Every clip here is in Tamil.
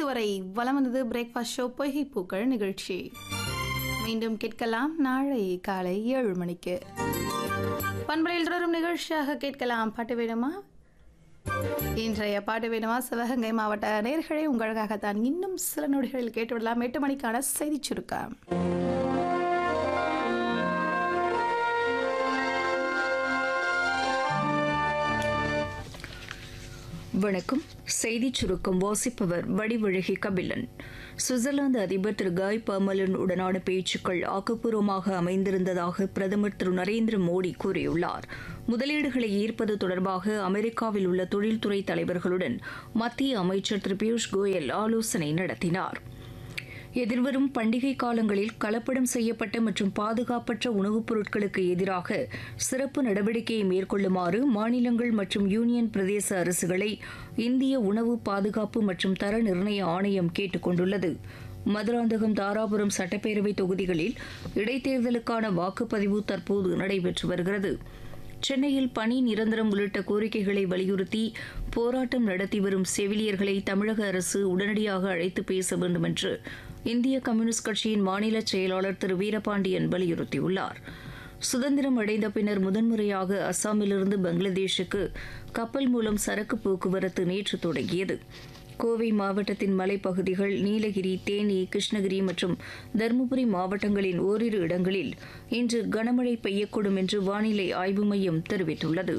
இதுவரை வலம் வந்தது பிரேக்ஃபாஸ்ட் ஷோ பொய்கை பூக்கள் நிகழ்ச்சி மீண்டும் கேட்கலாம் நாளை காலை ஏழு மணிக்கு பண்பலையில் தொடரும் நிகழ்ச்சியாக கேட்கலாம் பாட்டு வேணுமா இன்றைய பாட்டு வேணுமா சிவகங்கை மாவட்ட நேர்களை உங்களுக்காகத்தான் இன்னும் சில நொடிகளில் கேட்டுவிடலாம் எட்டு மணிக்கான செய்தி சுருக்கம் வணக்கம் செய்திச் சுருக்கம் வாசிப்பவர் வடிவழகி கபிலன் சுவிட்சர்லாந்து அதிபர் திரு காய் பர்மலன் உடனான பேச்சுக்கள் ஆக்கப்பூர்வமாக அமைந்திருந்ததாக பிரதமர் திரு நரேந்திர மோடி கூறியுள்ளார் முதலீடுகளை ஈர்ப்பது தொடர்பாக அமெரிக்காவில் உள்ள தொழில்துறை தலைவர்களுடன் மத்திய அமைச்சர் திரு பியூஷ் கோயல் ஆலோசனை நடத்தினார் எதிர்வரும் பண்டிகை காலங்களில் கலப்படம் செய்யப்பட்ட மற்றும் பாதுகாப்பற்ற உணவுப் பொருட்களுக்கு எதிராக சிறப்பு நடவடிக்கையை மேற்கொள்ளுமாறு மாநிலங்கள் மற்றும் யூனியன் பிரதேச அரசுகளை இந்திய உணவு பாதுகாப்பு மற்றும் தர நிர்ணய ஆணையம் கேட்டுக் கொண்டுள்ளது மதுராந்தகம் தாராபுரம் சட்டப்பேரவை தொகுதிகளில் இடைத்தேர்தலுக்கான வாக்குப்பதிவு தற்போது நடைபெற்று வருகிறது சென்னையில் பணி நிரந்தரம் உள்ளிட்ட கோரிக்கைகளை வலியுறுத்தி போராட்டம் நடத்தி வரும் செவிலியர்களை தமிழக அரசு உடனடியாக அழைத்து பேச வேண்டும் என்று இந்திய கம்யூனிஸ்ட் கட்சியின் மாநில செயலாளர் திரு வீரபாண்டியன் வலியுறுத்தியுள்ளார் சுதந்திரம் அடைந்த பின்னர் முதன்முறையாக அஸ்ஸாமிலிருந்து பங்களாதேஷுக்கு கப்பல் மூலம் சரக்கு போக்குவரத்து நேற்று தொடங்கியது கோவை மாவட்டத்தின் மலைப்பகுதிகள் நீலகிரி தேனி கிருஷ்ணகிரி மற்றும் தருமபுரி மாவட்டங்களின் ஓரிரு இடங்களில் இன்று கனமழை பெய்யக்கூடும் என்று வானிலை ஆய்வு மையம் தெரிவித்துள்ளது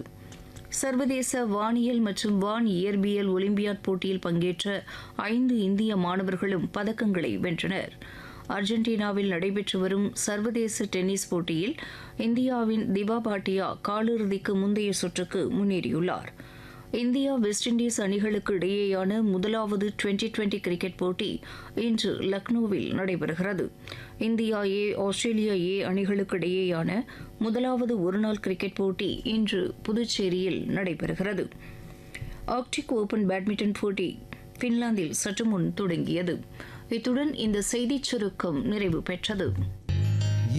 சர்வதேச வானியல் மற்றும் வான் இயற்பியல் ஒலிம்பியாட் போட்டியில் பங்கேற்ற ஐந்து இந்திய மாணவர்களும் பதக்கங்களை வென்றனர் அர்ஜென்டினாவில் நடைபெற்று வரும் சர்வதேச டென்னிஸ் போட்டியில் இந்தியாவின் திவா பாட்டியா காலிறுதிக்கு முந்தைய சுற்றுக்கு முன்னேறியுள்ளார் இந்தியா வெஸ்ட் இண்டீஸ் அணிகளுக்கு இடையேயான முதலாவது டுவெண்டி டுவெண்டி கிரிக்கெட் போட்டி இன்று லக்னோவில் நடைபெறுகிறது இந்தியா ஏ ஆஸ்திரேலியா ஏ அணிகளுக்கு இடையேயான முதலாவது ஒருநாள் கிரிக்கெட் போட்டி இன்று புதுச்சேரியில் நடைபெறுகிறது ஆர்க்டிக் ஓபன் பேட்மிண்டன் போட்டி பின்லாந்தில் சற்று முன் தொடங்கியது இத்துடன் இந்த செய்திச் சுருக்கம் நிறைவு பெற்றது